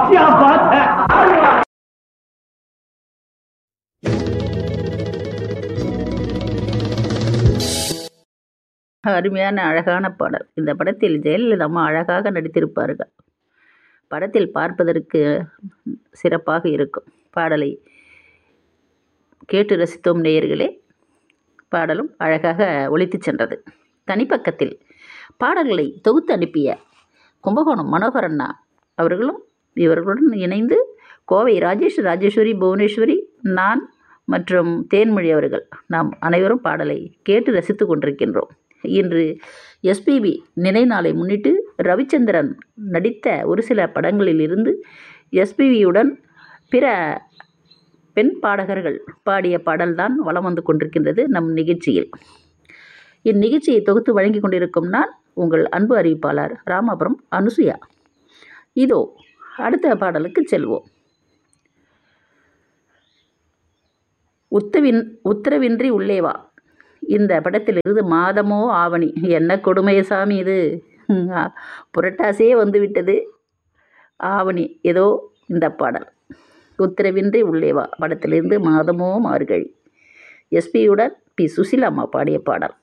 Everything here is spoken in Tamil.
क्या बात है அருமையான அழகான பாடல் இந்த படத்தில் ஜெயலலிதா அம்மா அழகாக நடித்திருப்பார்கள் படத்தில் பார்ப்பதற்கு சிறப்பாக இருக்கும் பாடலை கேட்டு ரசித்தோம் நேயர்களே பாடலும் அழகாக ஒலித்துச் சென்றது தனிப்பக்கத்தில் பாடல்களை தொகுத்து அனுப்பிய கும்பகோணம் மனோகரண்ணா அவர்களும் இவர்களுடன் இணைந்து கோவை ராஜேஷ் ராஜேஸ்வரி புவனேஸ்வரி நான் மற்றும் தேன்மொழி அவர்கள் நாம் அனைவரும் பாடலை கேட்டு ரசித்து கொண்டிருக்கின்றோம் இன்று எஸ்பிபி நினைநாளை முன்னிட்டு ரவிச்சந்திரன் நடித்த ஒரு சில படங்களில் இருந்து எஸ்பிபியுடன் பிற பெண் பாடகர்கள் பாடிய பாடல்தான் வலம் வந்து கொண்டிருக்கின்றது நம் நிகழ்ச்சியில் இந்நிகழ்ச்சியை தொகுத்து வழங்கி கொண்டிருக்கும் நான் உங்கள் அன்பு அறிவிப்பாளர் ராமாபுரம் அனுசுயா இதோ அடுத்த பாடலுக்கு செல்வோம் உத்தவின் உத்தரவின்றி உள்ளே வா இந்த படத்திலிருந்து மாதமோ ஆவணி என்ன கொடுமை சாமி இது ம், ஆ, புரட்டாசியே வந்து விட்டது ஆவணி ஏதோ இந்த பாடல் உத்தரவின்றி உள்ளே வா படத்திலிருந்து மாதமோ மார்கழி எஸ்பியுடன் பி சுசிலாம்மா பாடிய பாடல்